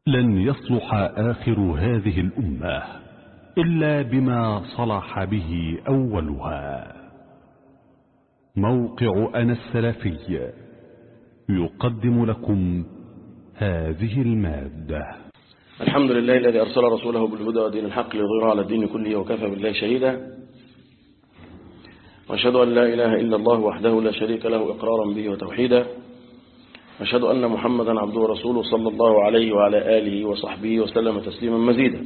لن يصلح آخر هذه الأمة إلا بما صلح به أولها موقع أنا السلفي يقدم لكم هذه المادة الحمد لله الذي أرسل رسوله بالهدى ودين الحق ليظهره على الدين كله وكفى بالله شهيدا وأشهد أن لا إله إلا الله وحده لا شريك له إقرارا به وتوحيدا أشهد أن محمدا عبده ورسوله صلى الله عليه وعلى آله وصحبه وسلم تسليما مزيدا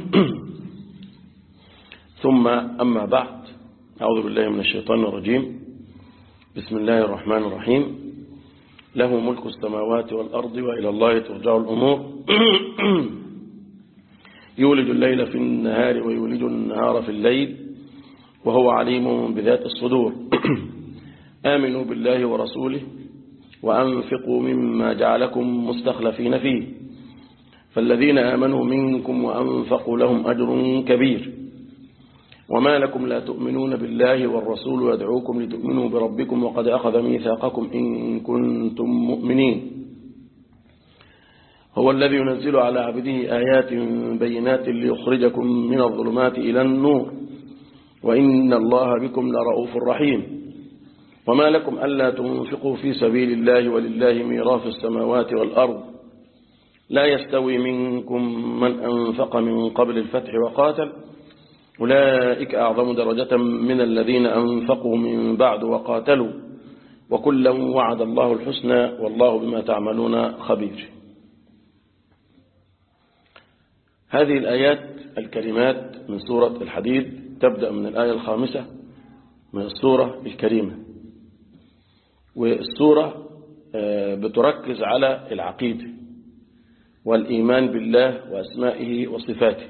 ثم أما بعد أعوذ بالله من الشيطان الرجيم بسم الله الرحمن الرحيم له ملك السماوات والأرض وإلى الله ترجع الأمور يولد الليل في النهار ويولد النهار في الليل وهو عليم بذات الصدور آمنوا بالله ورسوله وأنفقوا مما جعلكم مستخلفين فيه فالذين آمنوا منكم وأنفقوا لهم أجر كبير وما لكم لا تؤمنون بالله والرسول يدعوكم لتؤمنوا بربكم وقد أخذ ميثاقكم إن كنتم مؤمنين هو الذي ينزل على عبده آيات بينات ليخرجكم من الظلمات إلى النور وإن الله بكم لرؤوف رحيم وما لكم ألا تنفقوا في سبيل الله ولله ميراث السماوات والأرض لا يستوي منكم من أنفق من قبل الفتح وقاتل أولئك أعظم درجة من الذين أنفقوا من بعد وقاتلوا وكلا وعد الله الحسنى والله بما تعملون خبير هذه الآيات الكلمات من سورة الحديد تبدأ من الآية الخامسة من السورة الكريمة والسورة بتركز على العقيدة والإيمان بالله وأسمائه وصفاته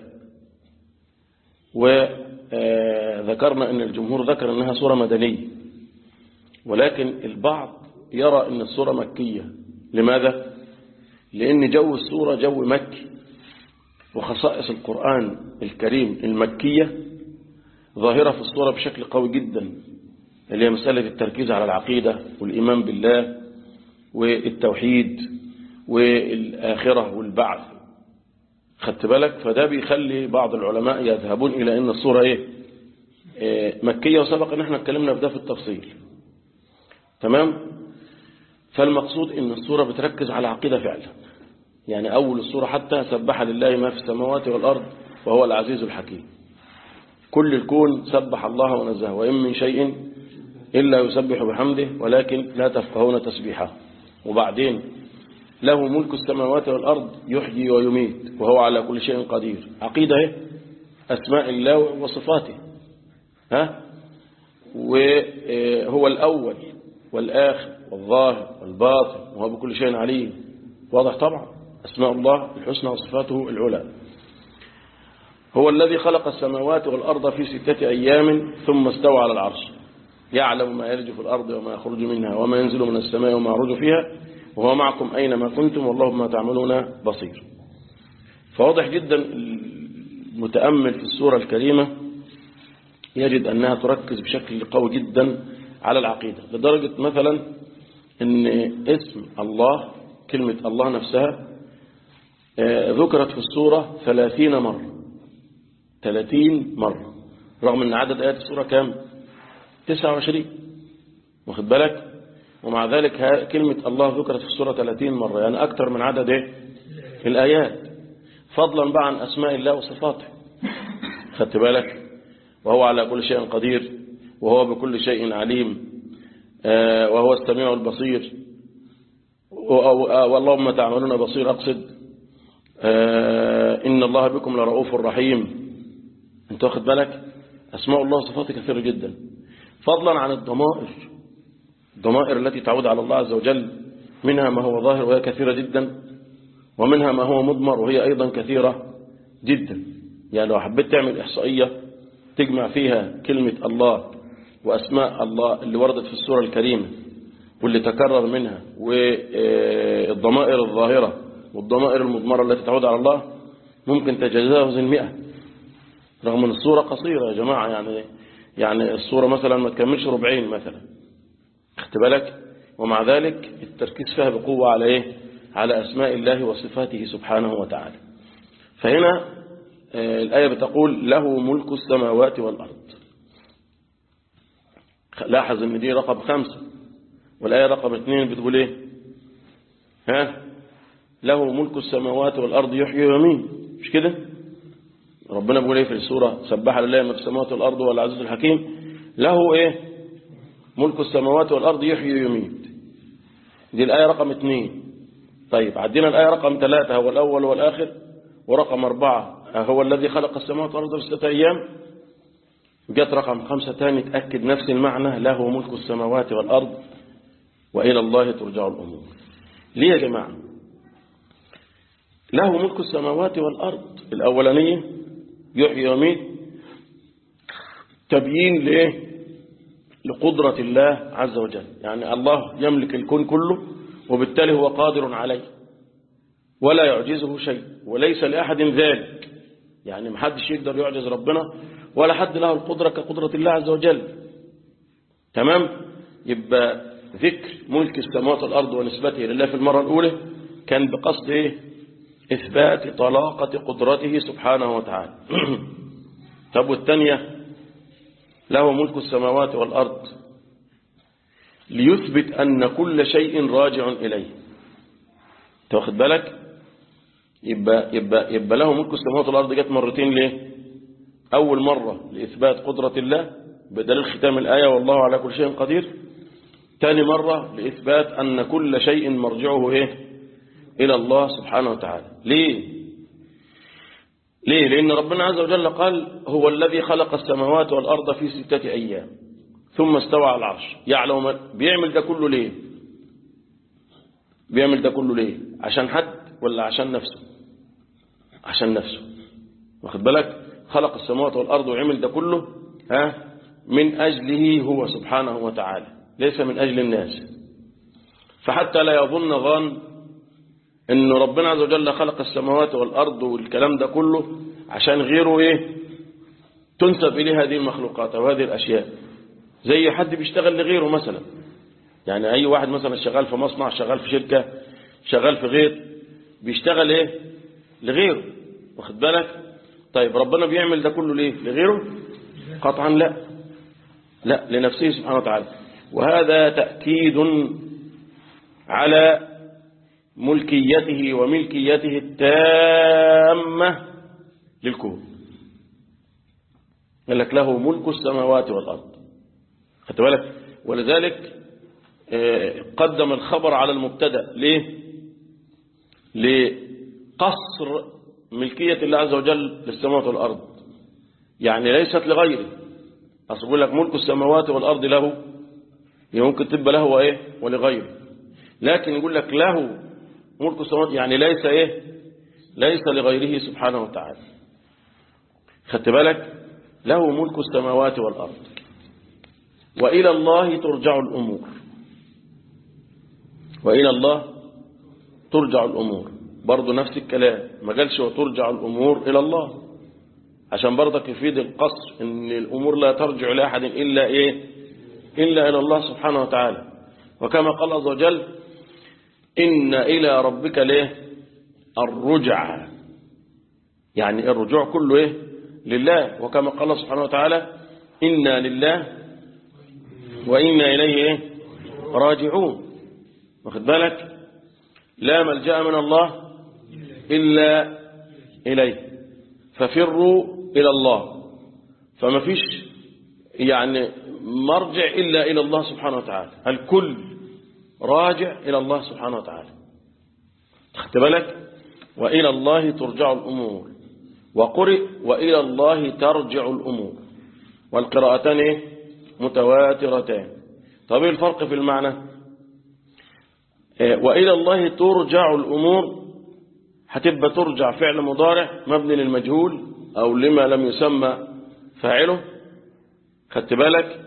وذكرنا أن الجمهور ذكر أنها سورة مدنية ولكن البعض يرى أن السورة مكية لماذا؟ لأن جو السورة جو مكي وخصائص القرآن الكريم المكية ظاهرة في الصورة بشكل قوي جدا اللي هي مسألة التركيز على العقيدة والإيمان بالله والتوحيد والآخرة والبعث خدت بالك فده بيخلي بعض العلماء يذهبون إلى أن الصورة إيه؟, إيه مكية وسبق أن احنا اتكلمنا في ده في التفصيل تمام فالمقصود أن الصورة بتركز على عقيدة فعلا يعني أول الصورة حتى سبح لله ما في السماوات والأرض وهو العزيز الحكيم كل الكون سبح الله ونزهه وإن من شيء إلا يسبح بحمده ولكن لا تفقهون تسبيحه وبعدين له ملك السماوات والأرض يحيي ويميت وهو على كل شيء قدير عقيدة أسماء الله وصفاته ها وهو الأول والآخر والظاهر والباطن وهو بكل شيء عليم واضح طبعا أسماء الله الحسنى وصفاته العلى هو الذي خلق السماوات والأرض في ستة أيام ثم استوى على العرش يعلم ما يلج في الأرض وما يخرج منها وما ينزل من السماء وما يعرج فيها وهو معكم أينما كنتم والله بما تعملون بصير فواضح جدا المتأمل في السورة الكريمة يجد أنها تركز بشكل قوي جدا على العقيدة لدرجة مثلا أن اسم الله كلمة الله نفسها ذكرت في السورة ثلاثين مرة ثلاثين مرة رغم أن عدد آيات السورة كام تسعة وعشرين واخد بالك ومع ذلك كلمة الله ذكرت في السورة 30 مرة يعني أكثر من عدد إيه؟ الآيات فضلا بقى عن أسماء الله وصفاته خدت بالك وهو على كل شيء قدير وهو بكل شيء عليم وهو السميع البصير واللهم تعملون بصير أقصد إن الله بكم لرؤوف رحيم انت واخد بالك أسماء الله وصفاته كثيرة جدا فضلا عن الضمائر الضمائر التي تعود على الله عز وجل منها ما هو ظاهر وهي كثيرة جدا ومنها ما هو مضمر وهي أيضا كثيرة جدا يعني لو حبيت تعمل إحصائية تجمع فيها كلمة الله وأسماء الله اللي وردت في السورة الكريمة واللي تكرر منها والضمائر الظاهرة والضمائر المضمرة التي تعود على الله ممكن تجاوز المئة رغم أن السورة قصيرة يا جماعة يعني يعني السورة مثلا ما تكملش ربعين مثلا اخت بالك ومع ذلك التركيز فيها بقوة على ايه على أسماء الله وصفاته سبحانه وتعالى فهنا الآية بتقول له ملك السماوات والأرض لاحظ ان دي رقم خمسة والآية رقم اثنين بتقول ايه ها له ملك السماوات والأرض يحيي ويميت مش كده ربنا بيقول ايه في السورة سبح لله ما في السماوات والأرض والعزيز الحكيم له ايه ملك السماوات والأرض يحيي ويميت دي الآية رقم اثنين طيب عدينا الآية رقم ثلاثة هو الأول والآخر ورقم أربعة هو الذي خلق السماوات والأرض في ستة أيام جت رقم خمسة تاني تأكد نفس المعنى له ملك السماوات والأرض وإلى الله ترجع الأمور ليه يا جماعة له ملك السماوات والأرض الأولانية يحيي ويميت تبيين ليه لقدرة الله عز وجل يعني الله يملك الكون كله وبالتالي هو قادر عليه ولا يعجزه شيء وليس لأحد ذلك يعني محدش يقدر يعجز ربنا ولا حد له القدرة كقدرة الله عز وجل تمام يبقى ذكر ملك السماوات والأرض ونسبته لله في المرة الأولى كان بقصد إيه؟ إثبات طلاقة قدرته سبحانه وتعالى طب والثانية له ملك السماوات والأرض ليثبت أن كل شيء راجع إليه تاخد بالك يبقى, يبقى, يبقى له ملك السماوات والأرض جت مرتين ليه أول مرة لإثبات قدرة الله بدل ختام الآية والله على كل شيء قدير ثاني مرة لإثبات أن كل شيء مرجعه إيه إلى الله سبحانه وتعالى ليه ليه لأن ربنا عز وجل قال هو الذي خلق السماوات والأرض في ستة أيام ثم استوى على العرش يعلم بيعمل ده كله ليه بيعمل ده كله ليه عشان حد ولا عشان نفسه عشان نفسه واخد بالك خلق السماوات والأرض وعمل ده كله ها من أجله هو سبحانه وتعالى ليس من أجل الناس فحتى لا يظن ظان ان ربنا عز وجل خلق السماوات والأرض والكلام ده كله عشان غيره ايه تنسب إليه هذه المخلوقات أو هذه الأشياء زي حد بيشتغل لغيره مثلا يعني أي واحد مثلا شغال في مصنع شغال في شركة شغال في غير بيشتغل ايه لغيره واخد بالك طيب ربنا بيعمل ده كله ليه لغيره قطعا لا لا لنفسه سبحانه وتعالى وهذا تأكيد على ملكيته وملكيته التامة للكون قال لك له ملك السماوات والأرض خدت بالك ولذلك قدم الخبر على المبتدا ليه لقصر ملكية الله عز وجل للسماوات والأرض يعني ليست لغيره أصل يقول لك ملك السماوات والأرض له ممكن تبقى له وإيه ولغيره لكن يقول لك له ملك السماوات يعني ليس إيه ليس لغيره سبحانه وتعالى خدت بالك له ملك السماوات والأرض وإلى الله ترجع الأمور وإلى الله ترجع الأمور برضو نفس الكلام ما قالش وترجع الأمور إلى الله عشان برضك يفيد القصر ان الأمور لا ترجع لأحد إلا إيه إلا إلى الله سبحانه وتعالى وكما قال عز وجل إن إلى ربك ليه الرجع يعني الرجوع كله إيه لله وكما قال سبحانه وتعالى إنا لله وإنا إليه إيه راجعون واخد بالك لا ملجأ من الله إلا إليه ففروا إلى الله فما فيش يعني مرجع إلا إلى الله سبحانه وتعالى الكل راجع إلى الله سبحانه وتعالى خدت بالك وإلى الله ترجع الأمور وقرئ وإلى الله ترجع الأمور والقراءتان إيه؟ متواترتان طب ايه الفرق في المعنى وإلى الله ترجع الأمور هتبقى ترجع فعل مضارع مبني للمجهول أو لما لم يسمى فاعله خدت بالك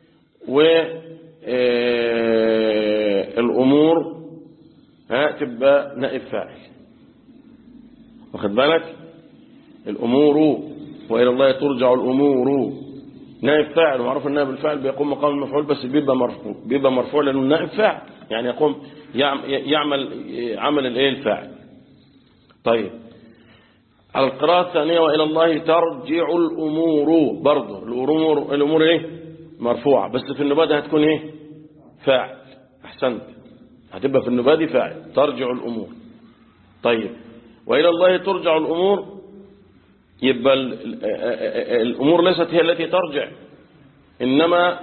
والأمور هتبقى نائب فاعل واخد بالك الأمور وإلى الله ترجع الأمور نائب فاعل ومعروف النائب الفاعل بيقوم مقام المفعول بس بيبقى مرفوع بيبقى مرفوع لأنه نائب فاعل يعني يقوم يعمل عمل الايه الفاعل طيب على القراءة الثانية وإلى الله ترجع الأمور برضه الأمور الأمور إيه مرفوعة بس في النبادة هتكون إيه فاعل أحسنت هتبقى في النبادة فاعل ترجع الأمور طيب وإلى الله ترجع الأمور يبقى الأمور ليست هي التي ترجع إنما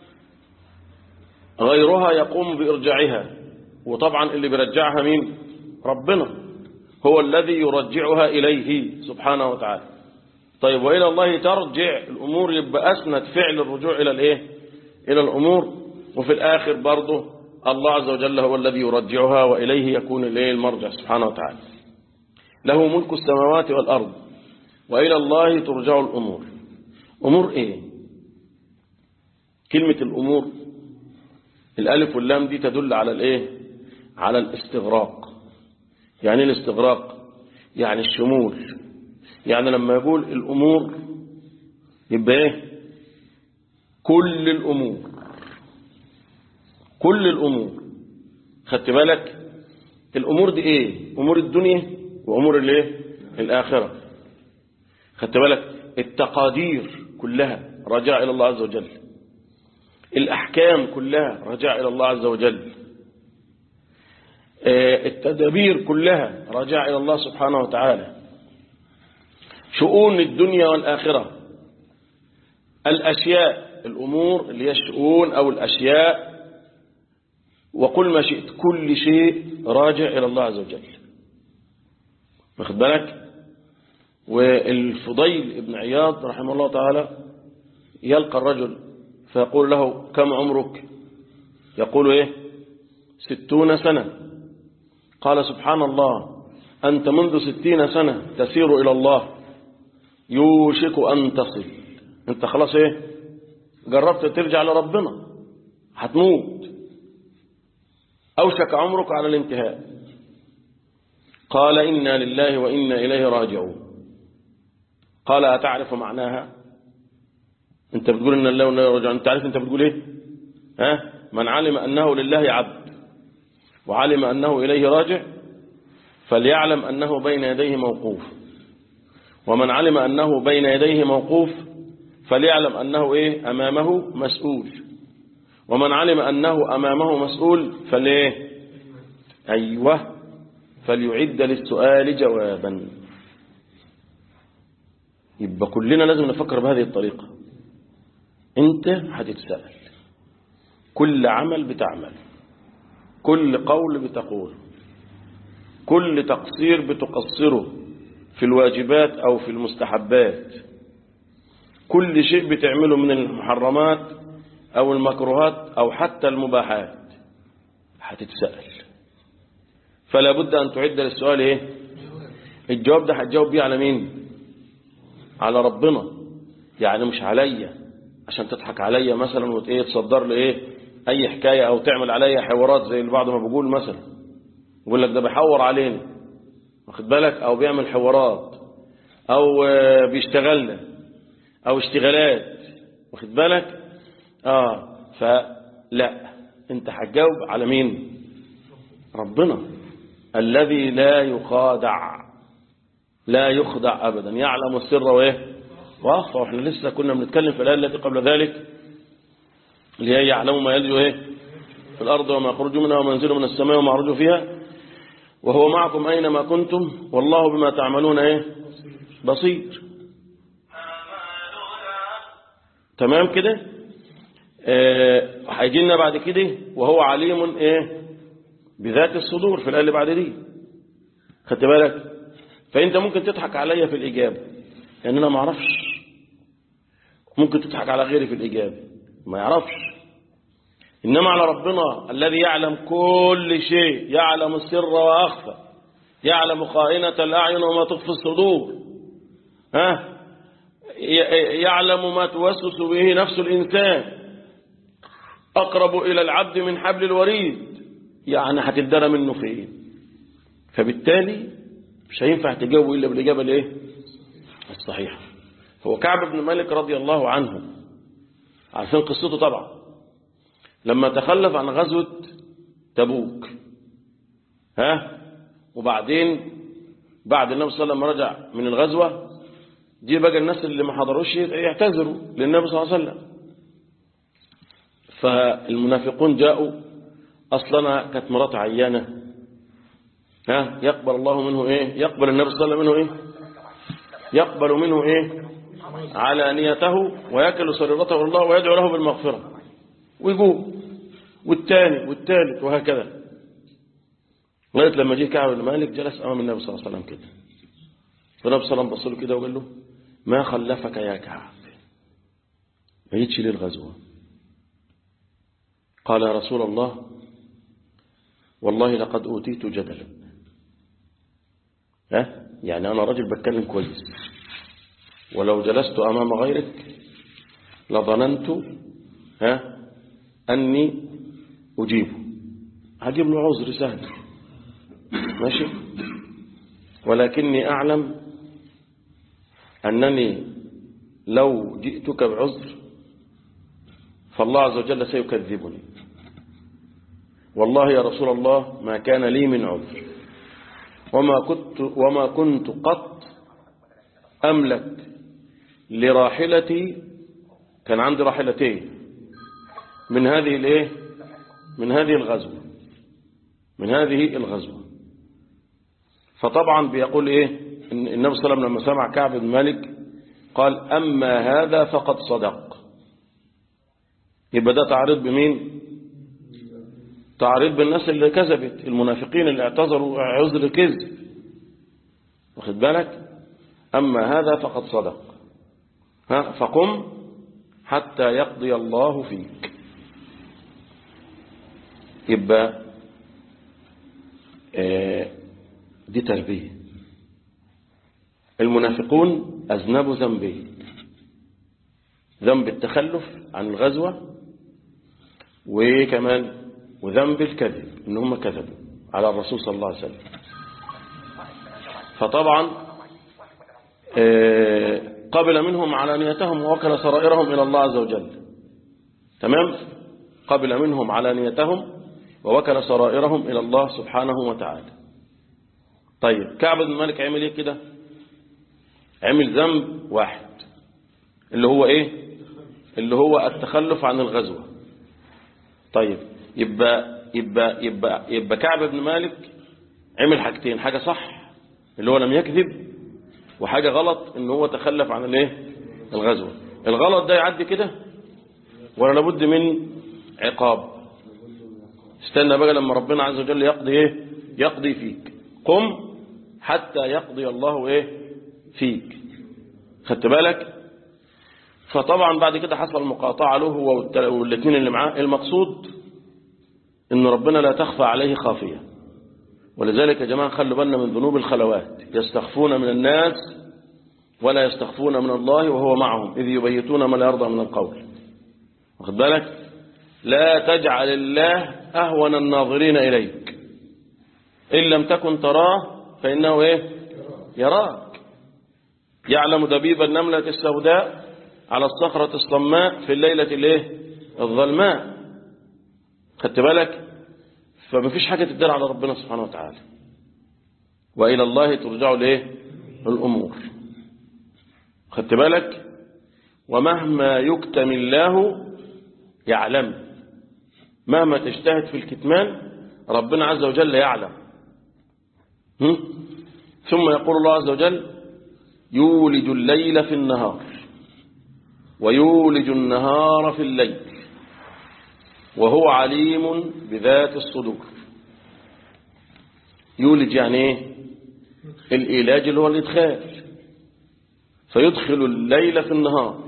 غيرها يقوم بإرجاعها وطبعا اللي بيرجعها مين ربنا هو الذي يرجعها إليه سبحانه وتعالى طيب وإلى الله ترجع الأمور يبقى أسند فعل الرجوع إلى الإيه إلى الأمور وفي الآخر برضه الله عز وجل هو الذي يرجعها وإليه يكون الإيه المرجع سبحانه وتعالى له ملك السماوات والأرض وإلى الله ترجع الأمور أمور إيه كلمة الأمور الألف واللام دي تدل على الإيه على الاستغراق يعني ايه الاستغراق يعني الشمول يعني لما يقول الأمور يبقى ايه كل الأمور كل الأمور خدت بالك الأمور دي ايه أمور الدنيا وأمور الايه الآخرة خدت بالك التقادير كلها رجاء إلى الله عز وجل الأحكام كلها رجاء إلى الله عز وجل التدابير كلها رجاء إلى الله سبحانه وتعالى شؤون الدنيا والآخرة الأشياء الأمور اللي هي الشؤون أو الأشياء وقل ما شئت كل شيء راجع إلى الله عز وجل واخد بالك والفضيل ابن عياض رحمه الله تعالى يلقى الرجل فيقول له كم عمرك يقول ايه ستون سنة قال سبحان الله أنت منذ ستين سنة تسير إلى الله يوشك أن تصل أنت خلاص إيه جربت ترجع لربنا هتموت أوشك عمرك على الانتهاء قال إنا لله وإنا إليه راجعون قال أتعرف معناها أنت بتقول إن الله وإنا راجعون أنت عارف أنت بتقول إيه ها من علم أنه لله عبد وعلم أنه إليه راجع فليعلم أنه بين يديه موقوف ومن علم أنه بين يديه موقوف فليعلم أنه إيه أمامه مسؤول ومن علم أنه أمامه مسؤول فليه أيوه فليعد للسؤال جوابا يبقى كلنا لازم نفكر بهذه الطريقة انت هتتسأل كل عمل بتعمل كل قول بتقول كل تقصير بتقصره في الواجبات أو في المستحبات كل شيء بتعمله من المحرمات أو المكروهات أو حتى المباحات هتتسأل فلا بد أن تعد للسؤال إيه الجواب ده هتجاوب بيه على مين على ربنا يعني مش عليا عشان تضحك عليا مثلا وتايه تصدر لي ايه اي حكاية او تعمل عليا حوارات زي البعض ما بيقول مثلا يقول لك ده بيحور علينا واخد بالك او بيعمل حوارات او بيشتغلنا او اشتغالات واخد بالك اه فلا انت هتجاوب على مين ربنا الذي لا يخادع لا يخدع ابدا يعلم السر وايه واخفى واحنا لسه كنا بنتكلم في الايه التي قبل ذلك اللي هي يعلم ما يلج ايه في الارض وما يخرج منها وما ينزل من السماء وما يعرج فيها وهو معكم اينما كنتم والله بما تعملون ايه بصير تمام كده هيجي لنا بعد كده وهو عليم ايه بذات الصدور في الايه اللي بعد دي خدت بالك فانت ممكن تضحك عليا في الاجابه لان انا ما اعرفش ممكن تضحك على غيري في الاجابه ما يعرفش انما على ربنا الذي يعلم كل شيء يعلم السر واخفى يعلم خائنه الاعين وما تخفي الصدور ها يعلم ما توسوس به نفس الانسان اقرب الى العبد من حبل الوريد يعني هتدرى منه فين فبالتالي مش هينفع تجاوب إلا بالإجابة الإيه الصحيحة هو كعب بن مالك رضي الله عنه عارفين قصته طبعا لما تخلف عن غزوة تبوك ها وبعدين بعد النبي صلى الله عليه وسلم رجع من الغزوة دي بقى الناس اللي ما حضروش يعتذروا للنبي صلى الله عليه وسلم فالمنافقون جاءوا أصلا كانت مرات عيانة ها يقبل الله منه إيه يقبل النبي صلى الله عليه وسلم منه إيه يقبل منه إيه علانيته ويكل سريرته الله ويدعو له بالمغفرة ويقول والثاني والثالث وهكذا لغايه لما جه كعب بن مالك جلس امام النبي صلى الله عليه وسلم كده فالنبي صلى الله عليه وسلم بص له كده وقال له ما خلفك يا كعب ما جيتش ليه الغزوه قال يا رسول الله والله لقد اوتيت جدلا ها يعني انا راجل بتكلم كويس ولو جلست امام غيرك لظننت ها اني اجيبه هجيب له عذر سهل ماشي ولكني أعلم أنني لو جئتك بعذر فالله عز وجل سيكذبني والله يا رسول الله ما كان لي من عذر وما كنت, وما كنت قط أملك لراحلتي كان عندي راحلتين من هذه الايه من هذه الغزوة من هذه الغزوة فطبعا بيقول ايه إن النبي صلى الله عليه وسلم لما سمع كعب بن مالك قال أما هذا فقد صدق يبقى ده تعريض بمين تعريض بالناس اللي كذبت المنافقين اللي اعتذروا عذر كذب واخد بالك أما هذا فقد صدق ها فقم حتى يقضي الله فيك يبقى آه دي تربية المنافقون أذنبوا ذنبين ذنب التخلف عن الغزوة وكمان وذنب الكذب إن هم كذبوا على الرسول صلى الله عليه وسلم فطبعا قبل منهم علانيتهم ووكل سرائرهم إلى الله عز وجل تمام قبل منهم علانيتهم ووكل سرائرهم إلى الله سبحانه وتعالى طيب كعب بن مالك عمل ايه كده عمل ذنب واحد اللي هو ايه اللي هو التخلف عن الغزوة طيب يبقى يبقى يبقى يبقى كعب بن مالك عمل حاجتين حاجة صح اللي هو لم يكذب وحاجة غلط ان هو تخلف عن الايه الغزوة الغلط ده يعدي كده ولا لابد من عقاب استنى بقى لما ربنا عز وجل يقضي ايه يقضي فيك قم حتى يقضي الله ايه فيك خدت بالك فطبعا بعد كده حصل مقاطعة له هو والاثنين اللي معاه المقصود ان ربنا لا تخفى عليه خافية ولذلك يا جماعة خلوا بالنا من ذنوب الخلوات يستخفون من الناس ولا يستخفون من الله وهو معهم إذ يبيتون ما لا يرضى من القول واخد بالك لا تجعل الله أهون الناظرين إليك إن لم تكن تراه فإنه إيه يراك يعلم دبيب النملة السوداء على الصخرة الصماء في الليلة الايه الظلماء خدت بالك فما فيش حاجة تدل على ربنا سبحانه وتعالى وإلى الله ترجع الايه الأمور خدت بالك ومهما يكتم الله يعلم مهما تجتهد في الكتمان ربنا عز وجل يعلم ثم يقول الله عز وجل يولج الليل في النهار ويولج النهار في الليل وهو عليم بذات الصدور يولج يعني ايه الإيلاج اللي هو الإدخال فيدخل الليل في النهار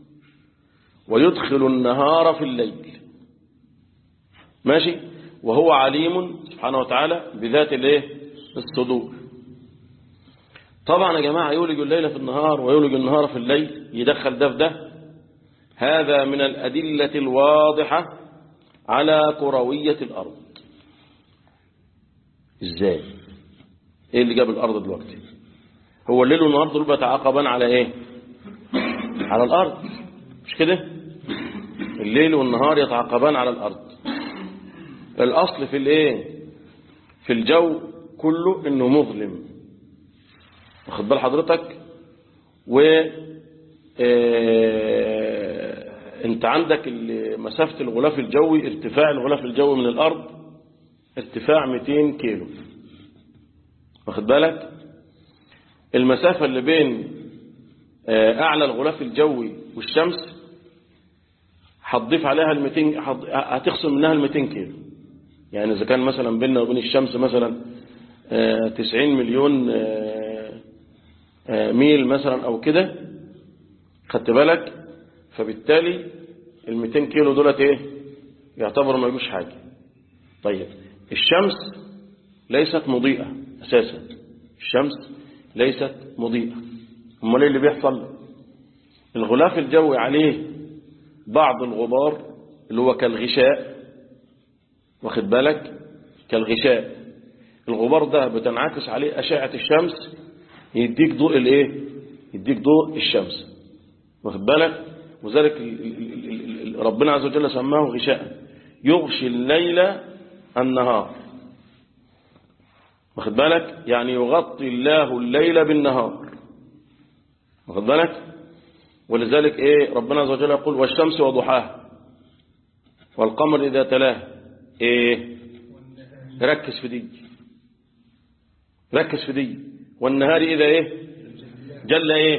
ويدخل النهار في الليل ماشي وهو عليم سبحانه وتعالى بذات الايه الصدور طبعا يا جماعة يولج الليل في النهار ويولج النهار في الليل يدخل ده في ده هذا من الأدلة الواضحة على كروية الأرض ازاي ايه اللي جاب الأرض دلوقتي هو الليل والنهار دول بيتعاقبان على ايه على الأرض مش كده الليل والنهار يتعاقبان على الأرض الأصل في الايه في الجو كله انه مظلم واخد بال حضرتك و آه، انت عندك ال- مسافة الغلاف الجوي ارتفاع الغلاف الجوي من الأرض ارتفاع 200 كيلو واخد بالك المسافة اللي بين آه، أعلى الغلاف الجوي والشمس هتضيف عليها ال 200 هت- هتخصم منها ال 200 كيلو يعني إذا كان مثلا بيننا وبين الشمس مثلا آه، 90 مليون آه، آه، ميل مثلا أو كده خدت بالك فبالتالي ال 200 كيلو دولت ايه يعتبروا ما يجوش حاجة طيب الشمس ليست مضيئة أساسا الشمس ليست مضيئة امال ايه اللي بيحصل الغلاف الجوي عليه بعض الغبار اللي هو كالغشاء واخد بالك كالغشاء الغبار ده بتنعكس عليه أشعة الشمس يديك ضوء الايه يديك ضوء الشمس واخد بالك وذلك ال- ال- ال- ال- ربنا عز وجل سماه غشاء يغشي الليل النهار واخد بالك يعني يغطي الله الليل بالنهار واخد بالك ولذلك ايه ربنا عز وجل يقول والشمس وضحاها والقمر إذا تلاه ايه ركز في دي ركز في دي والنهار إذا ايه جل ايه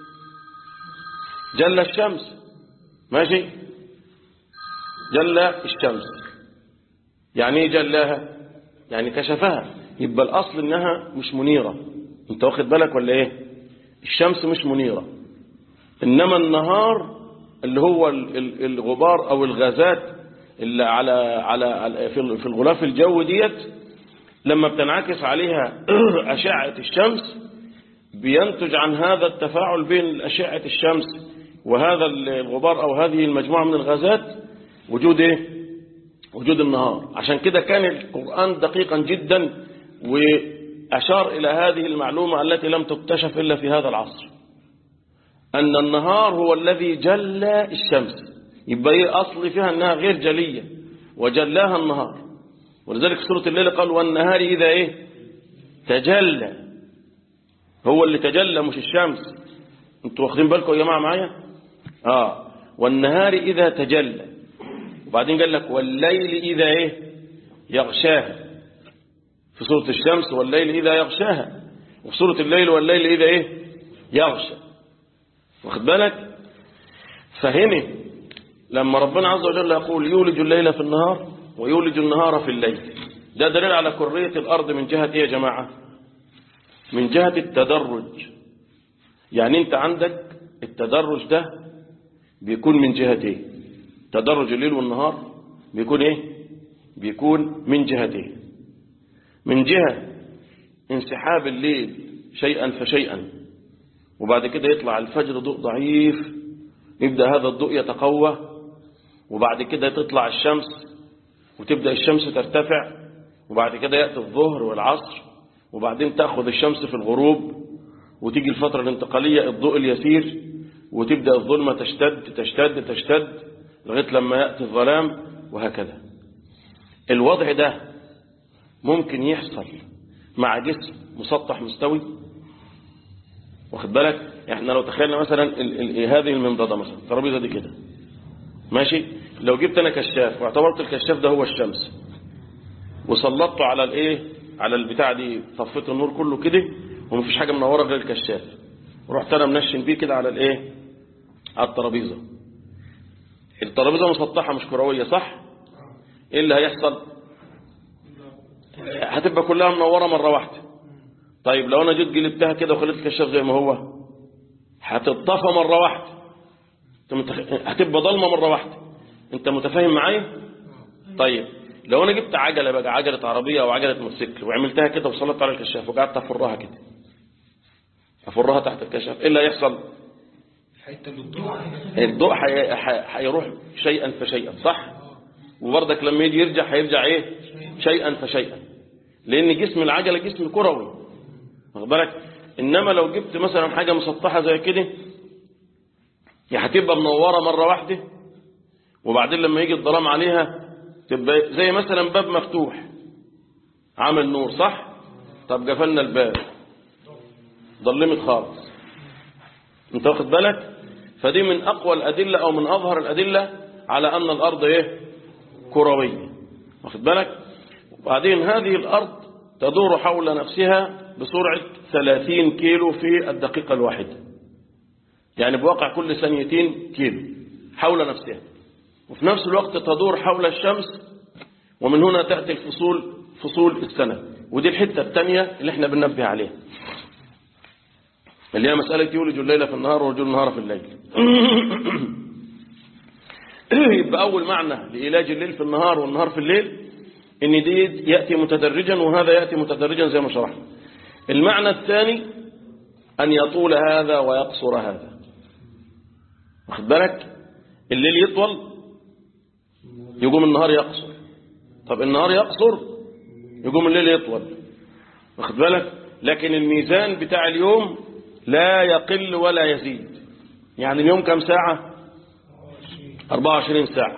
جل الشمس ماشي جل الشمس يعني ايه جلاها يعني كشفها يبقى الأصل إنها مش منيرة انت واخد بالك ولا ايه الشمس مش منيرة إنما النهار اللي هو ال- ال- الغبار أو الغازات اللي على على على- في ال- في الغلاف الجوي ديت لما بتنعكس عليها أشعة الشمس بينتج عن هذا التفاعل بين أشعة الشمس وهذا الغبار أو هذه المجموعة من الغازات وجود إيه؟ وجود النهار عشان كده كان القرآن دقيقا جدا وأشار إلى هذه المعلومة التي لم تكتشف إلا في هذا العصر أن النهار هو الذي جل الشمس يبقى إيه أصل فيها أنها غير جلية وجلاها النهار ولذلك سورة الليل قال والنهار إذا إيه تجلى هو اللي تجلى مش الشمس انتوا واخدين بالكم يا جماعة معايا آه والنهار إذا تجلى وبعدين قال لك والليل إذا إيه يغشاها في سورة الشمس والليل إذا يغشاها وفي سورة الليل والليل إذا إيه يغشى واخد بالك فهنا لما ربنا عز وجل يقول يولج الليل في النهار ويولج النهار في الليل ده دليل على كرية الأرض من جهة إيه يا جماعة من جهة التدرج يعني أنت عندك التدرج ده بيكون من جهة إيه تدرج الليل والنهار بيكون إيه بيكون من جهة إيه من جهة انسحاب الليل شيئا فشيئا وبعد كده يطلع الفجر ضوء ضعيف يبدأ هذا الضوء يتقوى وبعد كده تطلع الشمس وتبدأ الشمس ترتفع وبعد كده يأتي الظهر والعصر وبعدين تأخذ الشمس في الغروب وتيجي الفترة الانتقالية الضوء اليسير وتبدأ الظلمة تشتد تشتد تشتد لغاية لما يأتي الظلام وهكذا الوضع ده ممكن يحصل مع جسم مسطح مستوي واخد بالك احنا لو تخيلنا مثلا ال ال هذه المنضدة مثلا الترابيزه دي كده ماشي لو جبت انا كشاف واعتبرت الكشاف ده هو الشمس وسلطته على الايه على البتاع دي طفيت النور كله كده ومفيش حاجه منوره غير الكشاف رحت انا منشن بيه كده على الايه على الترابيزه الترابيزه مسطحه مش كرويه صح ايه اللي هيحصل هتبقى كلها منوره مره واحده طيب لو انا جيت قلبتها كده وخليت الكشاف زي ما هو هتطفى مرة واحدة انت متخ... هتبقى ضلمة مرة واحدة انت متفاهم معايا طيب لو انا جبت عجلة بقى عجلة عربية او عجلة موتوسيكل وعملتها كده وسلطت على الكشاف وقعدت افرها كده افرها تحت الكشاف ايه اللي هيحصل الضوء حي... حي... هيروح شيئا فشيئا صح وبرضك لما يجي يرجع هيرجع ايه شيئا فشيئا لان جسم العجلة جسم كروي واخد بالك انما لو جبت مثلا حاجة مسطحة زي كده يا هتبقى منورة مرة واحدة وبعدين لما يجي الظلام عليها تبقى زي مثلا باب مفتوح عامل نور صح طب قفلنا الباب ظلمت خالص انت واخد بالك فدي من اقوى الادله او من اظهر الادله على ان الارض ايه كرويه واخد بالك وبعدين هذه الارض تدور حول نفسها بسرعه 30 كيلو في الدقيقه الواحده يعني بواقع كل ثانيتين كيلو حول نفسها وفي نفس الوقت تدور حول الشمس ومن هنا تأتي الفصول فصول السنة ودي الحتة الثانية اللي احنا بننبه عليها اللي هي مسألة يولج الليل في النهار ويولج النهار في الليل يبقى أول معنى لإيلاج الليل في النهار والنهار في الليل إن دي يأتي متدرجا وهذا يأتي متدرجا زي ما شرحنا المعنى الثاني أن يطول هذا ويقصر هذا واخد بالك الليل يطول يقوم النهار يقصر طب النهار يقصر يقوم الليل يطول واخد بالك لكن الميزان بتاع اليوم لا يقل ولا يزيد يعني اليوم كم ساعة 24 ساعة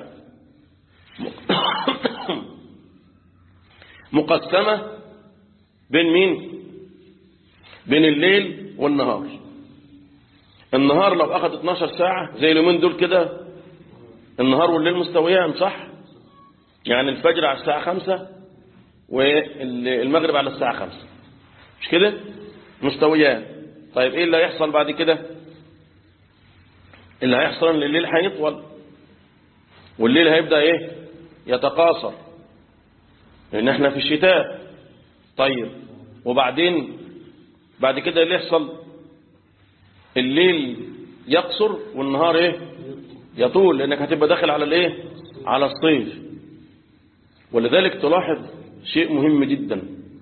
مقسمة بين مين بين الليل والنهار النهار لو أخذ 12 ساعة زي اليومين دول كده النهار والليل مستويان صح يعني الفجر على الساعة خمسة والمغرب على الساعة خمسة مش كده مستويان طيب ايه اللي هيحصل بعد كده اللي هيحصل ان الليل هيطول والليل هيبدأ ايه يتقاصر لان احنا في الشتاء طيب وبعدين بعد كده اللي يحصل الليل يقصر والنهار ايه يطول لانك هتبقى داخل على الايه على الصيف ولذلك تلاحظ شيء مهم جدا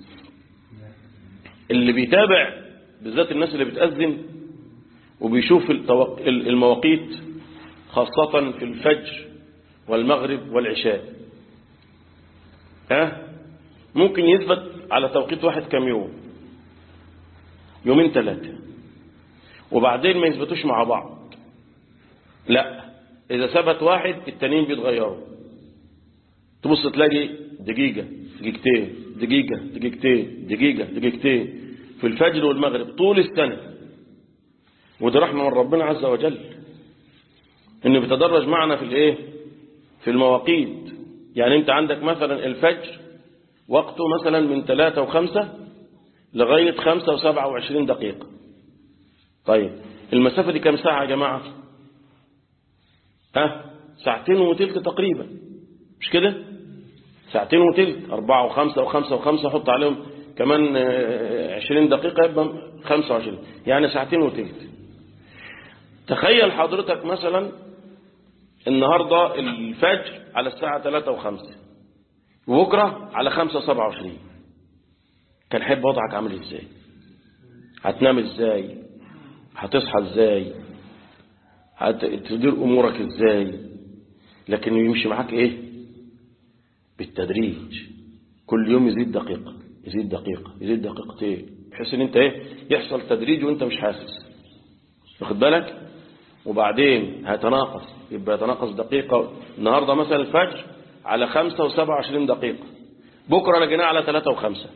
اللي بيتابع بالذات الناس اللي بتأذن وبيشوف التوق... المواقيت خاصة في الفجر والمغرب والعشاء ها ممكن يثبت على توقيت واحد كم يوم يومين ثلاثة وبعدين ما يثبتوش مع بعض لا إذا ثبت واحد التانيين بيتغيروا تبص تلاقي دقيقة دقيقتين دقيقة دقيقتين دقيقة دقيقتين في الفجر والمغرب طول السنة وده رحمة من ربنا عز وجل انه بيتدرج معنا في الايه في المواقيت يعني انت عندك مثلا الفجر وقته مثلا من ثلاثة وخمسة لغاية خمسة وسبعة وعشرين دقيقة طيب المسافة دي كم ساعة يا جماعة ها ساعتين وتلت تقريبا مش كده ساعتين وتلت أربعة وخمسة وخمسة وخمسة حط عليهم كمان عشرين دقيقة يبقى خمسة وعشرين يعني ساعتين وتلت تخيل حضرتك مثلا النهاردة الفجر على الساعة ثلاثة وخمسة وبكرة على خمسة وسبعة وعشرين كان حب وضعك عامل ازاي هتنام ازاي هتصحى ازاي هتدير امورك ازاي لكن يمشي معاك ايه بالتدريج كل يوم يزيد دقيقة يزيد دقيقة يزيد دقيقتين بحيث ان انت ايه يحصل تدريج وانت مش حاسس واخد بالك وبعدين هيتناقص يبقى يتناقص دقيقة النهاردة مثلا الفجر على خمسة وسبعة وعشرين دقيقة بكرة لقيناه على ثلاثة وخمسة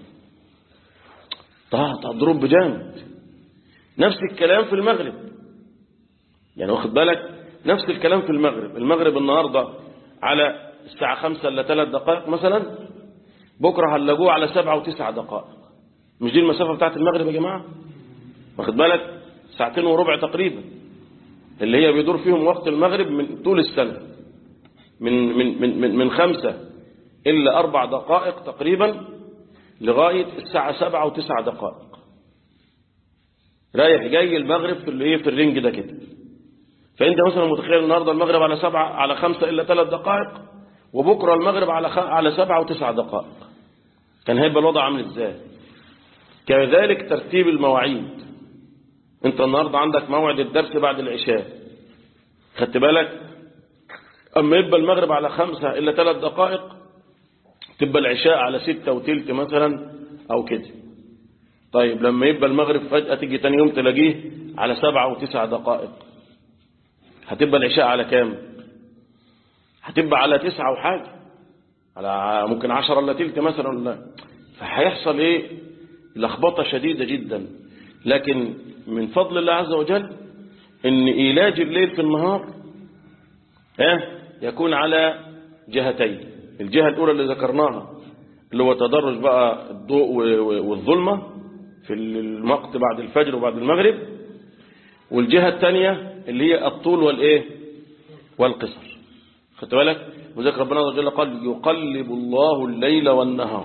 تضرب بجامد نفس الكلام في المغرب يعني واخد بالك نفس الكلام في المغرب المغرب النهاردة على الساعة خمسة إلا ثلاث دقائق مثلا بكرة هنلاقوه على سبعة وتسعة دقائق مش دي المسافة بتاعت المغرب يا جماعة واخد بالك ساعتين وربع تقريبا اللي هي بيدور فيهم وقت المغرب من طول السنة من من من من, من خمسة إلا أربع دقائق تقريبا لغاية الساعة سبعة وتسعة دقائق رايح جاي المغرب في اللي في الرينج ده كده فأنت مثلا متخيل النهاردة المغرب على سبعة على خمسة إلا ثلاث دقائق وبكرة المغرب على خ... على سبعة وتسعة دقائق كان هيبقى الوضع عامل ازاي كذلك ترتيب المواعيد انت النهاردة عندك موعد الدرس بعد العشاء خدت بالك اما يبقى المغرب على خمسة الا ثلاث دقائق تبقى العشاء على ستة وتلت مثلا او كده طيب لما يبقى المغرب فجأة تيجي تاني يوم تلاقيه على سبعة وتسع دقائق هتبقى العشاء على كام هتبقى على تسعة وحاجة على ممكن عشرة الا تلت مثلا ولا فهيحصل ايه لخبطة شديدة جدا لكن من فضل الله عز وجل ان ايلاج الليل في النهار اه يكون على جهتين الجهة الاولى اللي ذكرناها اللي هو تدرج بقى الضوء والظلمة في الوقت بعد الفجر وبعد المغرب والجهة الثانية اللي هي الطول والايه والقصر خدت بالك وذلك ربنا عز وجل قال يقلب الله الليل والنهار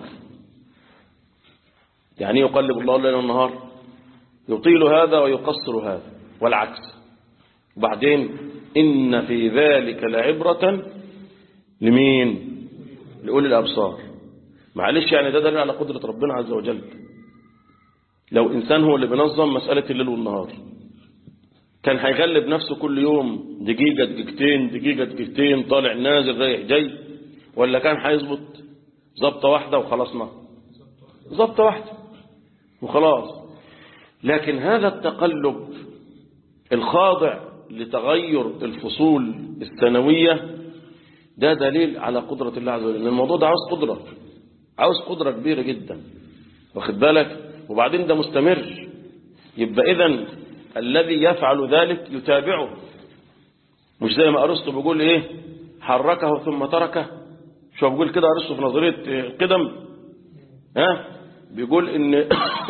يعني يقلب الله الليل والنهار يطيل هذا ويقصر هذا والعكس وبعدين إن في ذلك لعبرة لمين لأولي الأبصار معلش يعني ده دليل على قدرة ربنا عز وجل لو إنسان هو اللي بينظم مسألة الليل والنهار كان هيغلب نفسه كل يوم دقيقة دقيقتين دقيقة دقيقتين طالع نازل رايح جاي ولا كان هيظبط ظبطة واحدة وخلصنا ظبطة واحدة وخلاص لكن هذا التقلب الخاضع لتغير الفصول السنوية ده دليل على قدرة الله عز وجل الموضوع ده عاوز قدرة عاوز قدرة كبيرة جدا واخد بالك وبعدين ده مستمر يبقى إذن الذي يفعل ذلك يتابعه مش زي ما أرسطو بيقول إيه حركه ثم تركه شو بيقول كده أرسطو في نظرية القدم ها بيقول إن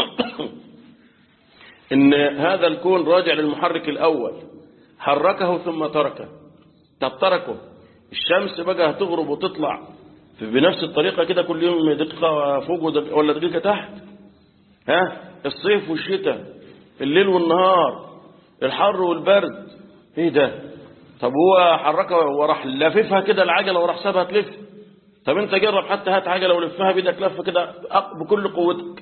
إن هذا الكون راجع للمحرك الأول حركه ثم تركه طب تركه الشمس بقى هتغرب وتطلع بنفس الطريقة كده كل يوم دقيقة فوق ولا دقيقة تحت ها الصيف والشتاء الليل والنهار الحر والبرد ايه ده طب هو حركها وراح لاففها كده العجلة وراح سابها تلف طب انت جرب حتى هات عجلة ولفها بيدك لفة كده بكل قوتك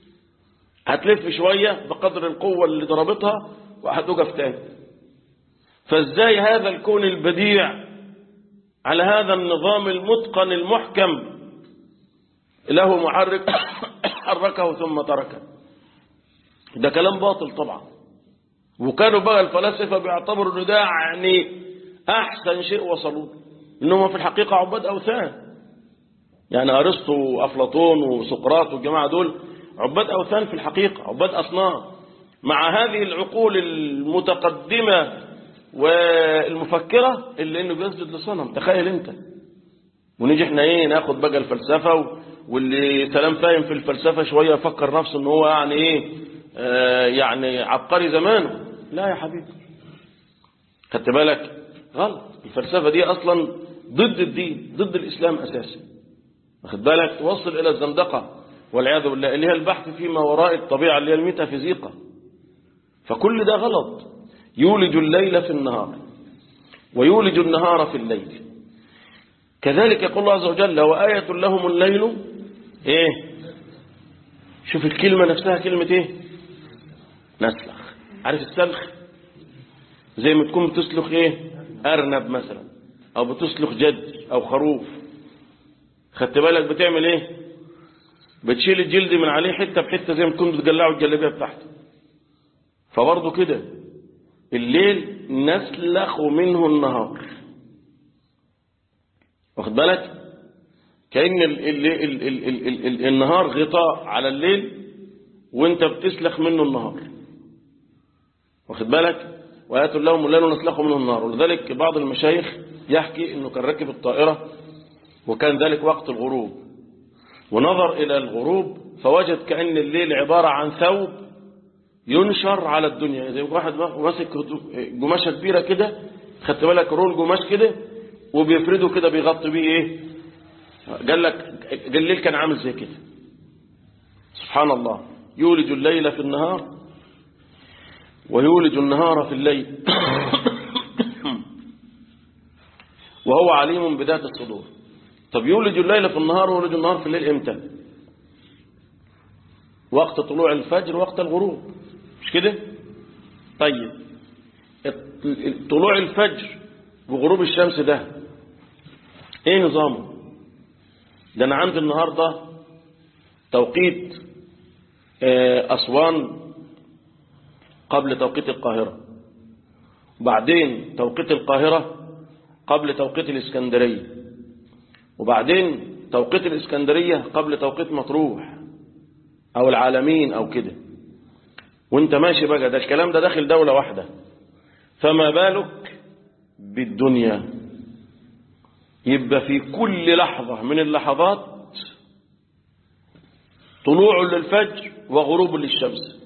هتلف شوية بقدر القوة اللي ضربتها وهتوقف تاني فازاي هذا الكون البديع على هذا النظام المتقن المحكم له محرك حركه ثم تركه ده كلام باطل طبعا وكانوا بقى الفلاسفة بيعتبروا ان ده يعني احسن شيء وصلوا انهم في الحقيقة عباد اوثان يعني ارسطو وافلاطون وسقراط والجماعة دول عباد اوثان في الحقيقة عباد اصنام مع هذه العقول المتقدمة والمفكرة اللي انه بيسجد لصنم تخيل انت ونيجي احنا ايه ناخد بقى الفلسفة واللي سلام فاهم في الفلسفة شوية يفكر نفسه ان هو يعني ايه آه يعني عبقري زمانه لا يا حبيبي خدت بالك غلط الفلسفة دي اصلا ضد الدين ضد الاسلام اساسا واخد بالك توصل الى الزندقة والعياذ بالله اللي هي البحث فيما وراء الطبيعة اللي هي الميتافيزيقا فكل ده غلط يولج الليل في النهار ويولج النهار في الليل كذلك يقول الله عز وجل وآية لهم الليل ايه شوف الكلمة نفسها كلمة ايه نسلخ عارف السلخ زي ما تكون بتسلخ ايه ارنب مثلا او بتسلخ جد او خروف خدت بالك بتعمل ايه بتشيل الجلد من عليه حتة بحتة زي ما تكون بتقلعوا الجلابية بتاعته فبرضه كده الليل نسلخ منه النهار واخد بالك كأن ال ال ال ال ال ال ال النهار غطاء على الليل وانت بتسلخ منه النهار واخد بالك وآيات لهم الليل نسلخ منه النهار ولذلك بعض المشايخ يحكي انه كان راكب الطائرة وكان ذلك وقت الغروب ونظر إلى الغروب فوجد كأن الليل عبارة عن ثوب ينشر على الدنيا زي واحد ماسك قماشة كبيرة كده خدت بالك رول قماش كده وبيفرده كده بيغطي بيه ايه قال لك قال الليل كان عامل زي كده سبحان الله يولج الليل في النهار ويولج النهار في الليل وهو عليم بذات الصدور طب يولج الليل في النهار ويولج النهار في الليل امتى وقت طلوع الفجر وقت الغروب مش كده طيب طلوع الفجر وغروب الشمس ده ايه نظامه ده انا عندي النهاردة توقيت اسوان قبل توقيت القاهرة وبعدين توقيت القاهرة قبل توقيت الاسكندرية وبعدين توقيت الإسكندرية قبل توقيت مطروح أو العالمين أو كده وانت ماشي بقى ده الكلام ده داخل دولة واحدة فما بالك بالدنيا يبقى في كل لحظة من اللحظات طلوع للفجر وغروب للشمس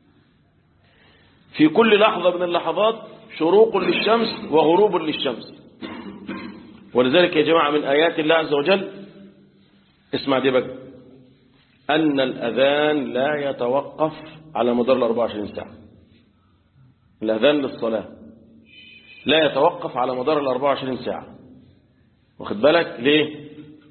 في كل لحظة من اللحظات شروق للشمس وغروب للشمس ولذلك يا جماعة من آيات الله عز وجل اسمع دي بقى أن الأذان لا يتوقف على مدار ال 24 ساعة الأذان للصلاة لا يتوقف على مدار ال 24 ساعة واخد بالك ليه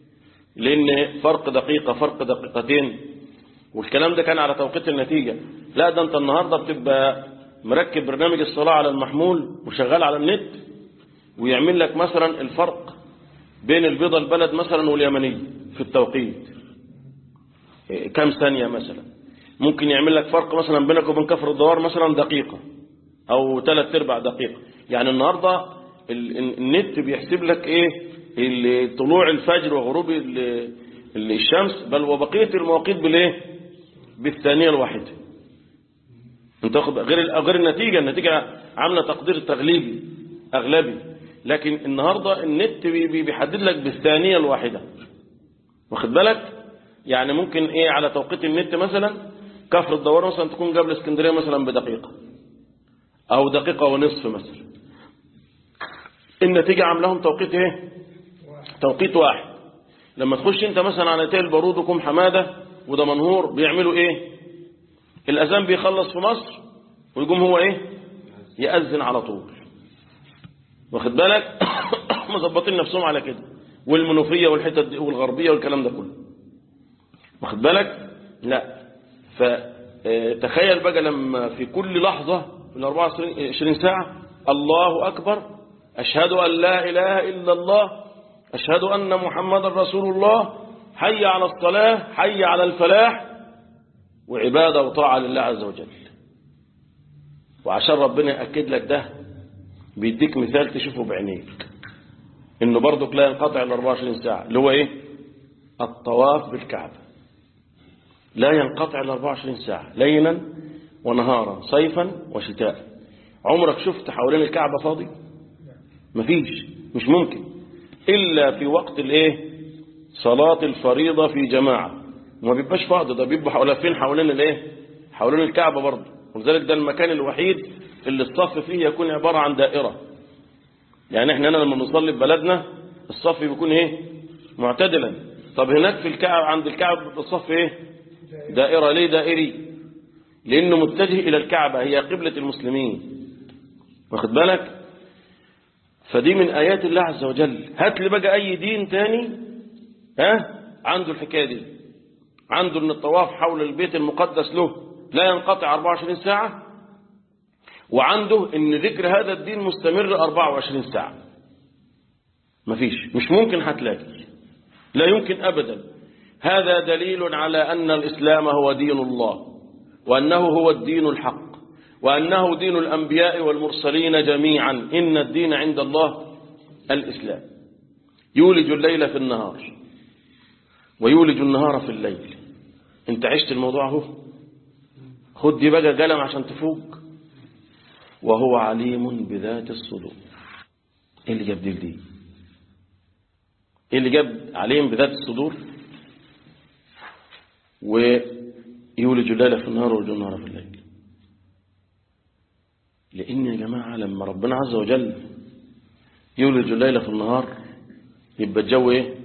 لأن فرق دقيقة فرق دقيقتين والكلام ده كان على توقيت النتيجة لا ده انت النهاردة بتبقى مركب برنامج الصلاة على المحمول وشغال على النت ويعمل لك مثلا الفرق بين البيضة البلد مثلا واليمنية في التوقيت كم ثانية مثلا ممكن يعمل لك فرق مثلا بينك وبين كفر الدوار مثلا دقيقة او ثلاث ارباع دقيقة يعني النهاردة النت بيحسب لك ايه طلوع الفجر وغروب الشمس بل وبقية المواقيت بالايه بالثانية الواحدة انت واخد غير غير النتيجة النتيجة عاملة تقدير تغليبي اغلبي لكن النهاردة النت بيحدد لك بالثانية الواحدة واخد بالك يعني ممكن ايه على توقيت النت مثلا كفر الدوار مثلا تكون قبل اسكندرية مثلا بدقيقة او دقيقة ونصف مثلا النتيجة عاملهم توقيت ايه توقيت واحد لما تخش انت مثلا على تيل بارود وكم حمادة وده منهور بيعملوا ايه الاذان بيخلص في مصر ويقوم هو ايه يأذن على طول واخد بالك مظبطين نفسهم على كده والمنوفية والحتة والغربية والكلام ده كله واخد بالك لا فتخيل بقى لما في كل لحظة في ال 24 ساعة الله أكبر أشهد أن لا إله إلا الله أشهد أن محمد رسول الله حي على الصلاة حي على الفلاح وعبادة وطاعة لله عز وجل وعشان ربنا يأكد لك ده بيديك مثال تشوفه بعينيك انه برضك لا ينقطع ال 24 ساعة اللي هو ايه الطواف بالكعبة لا ينقطع ال 24 ساعة ليلا ونهارا صيفا وشتاء عمرك شفت حوالين الكعبة فاضي مفيش مش ممكن إلا في وقت الايه صلاة الفريضة في جماعة وما بيبقاش فاضي ده بيبقى حوالين حوالين الايه حوالين الكعبة برضه ولذلك ده المكان الوحيد اللي الصف فيه يكون عبارة عن دائرة يعني احنا هنا لما نصلي في بلدنا الصف بيكون ايه معتدلا طب هناك في الكعب عند الكعب الصف ايه دائرة ليه دائري لانه متجه الى الكعبة هي قبلة المسلمين واخد بالك فدي من ايات الله عز وجل هات لي بقى اي دين تاني ها عنده الحكاية دي عنده ان الطواف حول البيت المقدس له لا ينقطع 24 ساعة وعنده ان ذكر هذا الدين مستمر 24 ساعة مفيش مش ممكن هتلاقي لا يمكن أبدا هذا دليل على أن الإسلام هو دين الله وأنه هو الدين الحق وأنه دين الأنبياء والمرسلين جميعا إن الدين عند الله الإسلام يولج الليل في النهار ويولج النهار في الليل انت عشت الموضوع اهو خد دي بقى قلم عشان تفوق وهو عليم بذات الصدور ايه اللي جاب دي دي ايه اللي جاب عليم بذات الصدور ويولج الليل في النهار ويولج النهار في الليل لان يا جماعه لما ربنا عز وجل يولج الليل في النهار يبقى الجو ايه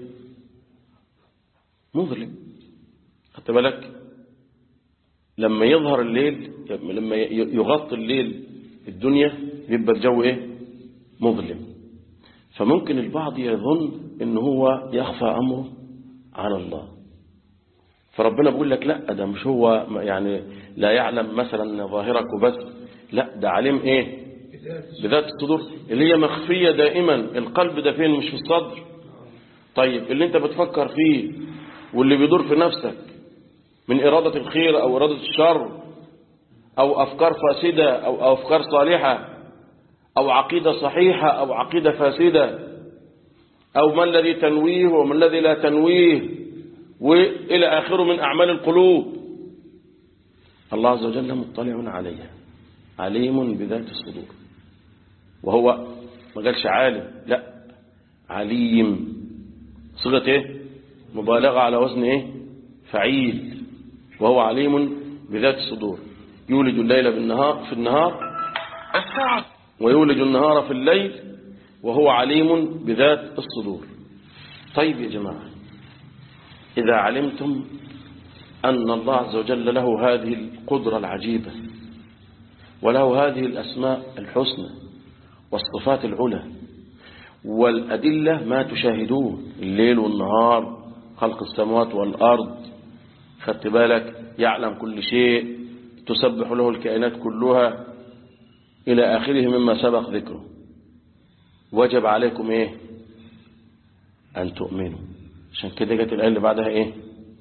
مظلم خدت بالك لما يظهر الليل لما يغطي الليل الدنيا يبقى الجو ايه مظلم فممكن البعض يظن ان هو يخفى امره على الله فربنا بيقول لك لا ده مش هو يعني لا يعلم مثلا ظاهرك وبس لا ده عليم ايه بذات الصدور اللي هي مخفية دائما القلب ده فين مش في الصدر طيب اللي انت بتفكر فيه واللي بيدور في نفسك من إرادة الخير أو إرادة الشر أو أفكار فاسدة أو أفكار صالحة أو عقيدة صحيحة أو عقيدة فاسدة أو ما الذي تنويه وما الذي لا تنويه وإلى آخره من أعمال القلوب الله عز وجل مطلع عليها عليم بذات الصدور وهو ما قالش عالم لا عليم صيغة ايه مبالغة على وزن ايه فعيل وهو عليم بذات الصدور يولج الليل بالنهار في النهار ويولج النهار في الليل وهو عليم بذات الصدور طيب يا جماعة إذا علمتم أن الله عز وجل له هذه القدرة العجيبة وله هذه الأسماء الحسنى والصفات العلى والأدلة ما تشاهدون الليل والنهار خلق السماوات والأرض خدت بالك يعلم كل شيء تسبح له الكائنات كلها إلى آخره مما سبق ذكره وجب عليكم إيه أن تؤمنوا عشان كده جت الآية اللي بعدها إيه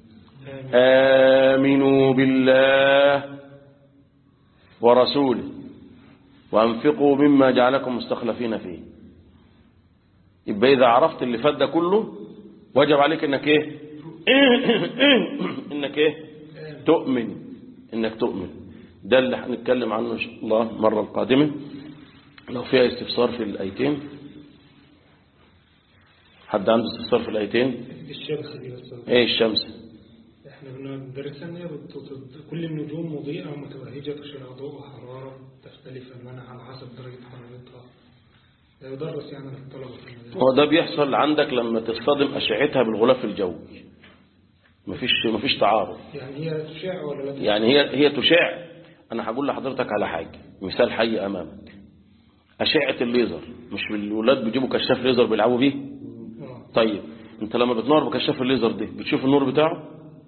آمنوا بالله ورسوله وأنفقوا مما جعلكم مستخلفين فيه يبقى إذا عرفت اللي فات ده كله وجب عليك إنك إيه إنك إيه تؤمن إنك تؤمن ده اللي هنتكلم عنه إن شاء الله المرة القادمة لو فيها استفسار في الآيتين حد عنده استفسار في الآيتين الشمس دي بس إيه الشمس احنا بندرسها ان هي بت- كل النجوم مضيئة ومتوهجة تشير ضوء وحرارة تختلف ألوانها على حسب درجة حرارتها ده يدرس يعني للطلبة في المدارس هو ده بيحصل عندك لما تصطدم أشعتها بالغلاف الجوي مفيش مفيش تعارض يعني هي تشع ولا لا تشع؟ يعني هي هي تشع انا هقول لحضرتك على حاجه مثال حي امامك اشعه الليزر مش الولاد بيجيبوا كشاف ليزر بيلعبوا بيه آه. طيب انت لما بتنور بكشاف الليزر ده بتشوف النور بتاعه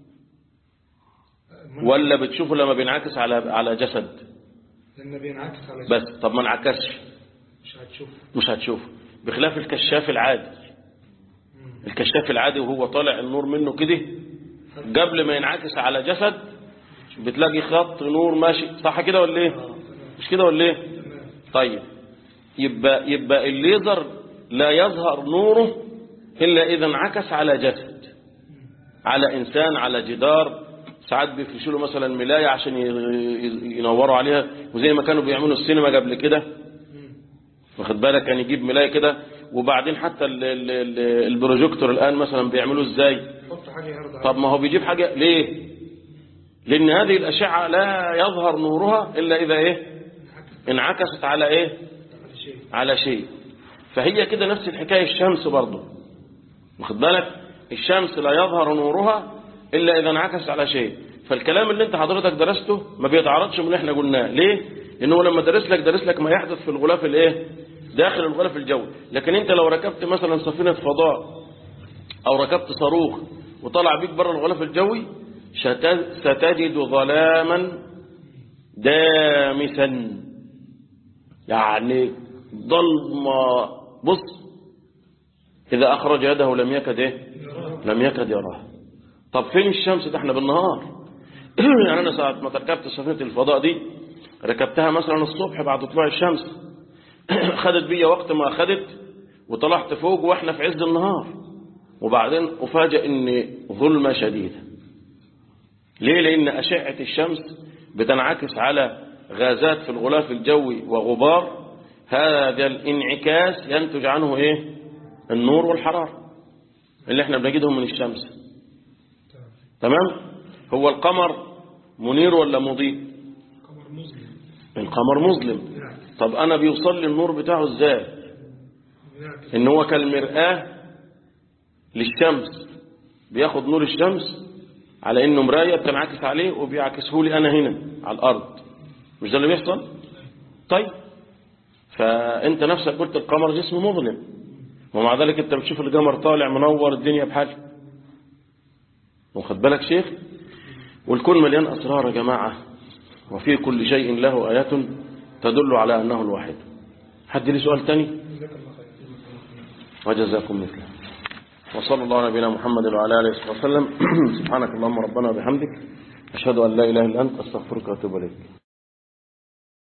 ولا بتشوفه لما بينعكس على على جسد لأن بينعكس على بس طب ما انعكسش مش هتشوف مش هتشوفه بخلاف الكشاف العادي الكشاف العادي وهو طالع النور منه كده قبل ما ينعكس على جسد بتلاقي خط نور ماشي صح كده ولا ايه مش كده ولا ايه طيب يبقى يبقى الليزر لا يظهر نوره الا اذا انعكس على جسد على انسان على جدار ساعات بيفرشوا له مثلا ملايه عشان ي- ي- ينوروا عليها وزي ما كانوا بيعملوا السينما قبل كده واخد بالك كان يجيب ملايه كده وبعدين حتى ال- ال- ال- البروجيكتور الان مثلا بيعملوه ازاي حط حاجة يعرض طب ما هو بيجيب حاجة ليه لأن هذه الأشعة لا يظهر نورها إلا إذا إيه انعكست على إيه على شيء على شيء فهي كده نفس الحكاية الشمس برضه واخد بالك الشمس لا يظهر نورها إلا إذا انعكس على شيء فالكلام اللي انت حضرتك درسته ما بيتعارضش من اللي احنا قلناه ليه لأنه لما درس لك درس لك ما يحدث في الغلاف الايه داخل الغلاف الجوي لكن انت لو ركبت مثلا سفينة فضاء أو ركبت صاروخ وطلع بيك بره الغلاف الجوي شت- ستجد ظلاما دامسا يعني ضلمة بص إذا أخرج يده لم يكد إيه لم يكد يراه طب فين الشمس ده احنا بالنهار يعني أنا ساعة ما ركبت سفينة الفضاء دي ركبتها مثلا الصبح بعد طلوع الشمس خدت بيا وقت ما أخدت وطلعت فوق وإحنا في عز النهار وبعدين أفاجئ إن ظلمة شديدة ليه لأن أشعة الشمس بتنعكس على غازات في الغلاف الجوي وغبار هذا الانعكاس ينتج عنه إيه النور والحرارة اللي احنا بنجدهم من الشمس تمام هو القمر منير ولا مضيء قمر مظلم القمر مظلم طب أنا بيوصل لي النور بتاعه إزاي بيعكس إن هو كالمرآة للشمس بياخد نور الشمس على إنه مراية بتنعكس عليه وبيعكسه لي أنا هنا على الأرض مش ده اللي بيحصل طيب فأنت نفسك قلت القمر جسم مظلم ومع ذلك أنت بتشوف القمر طالع منور الدنيا بحاله واخد بالك شيخ والكون مليان أسرار يا جماعة وفي كل شيء له آيات تدل على أنه الواحد حد لي سؤال تاني جزاك الله خير وجزاكم مثله وصلى الله على نبينا محمد وعلى اله وصحبه وسلم سبحانك اللهم ربنا وبحمدك أشهد أن لا إله إلا أنت أستغفرك وأتوب إليك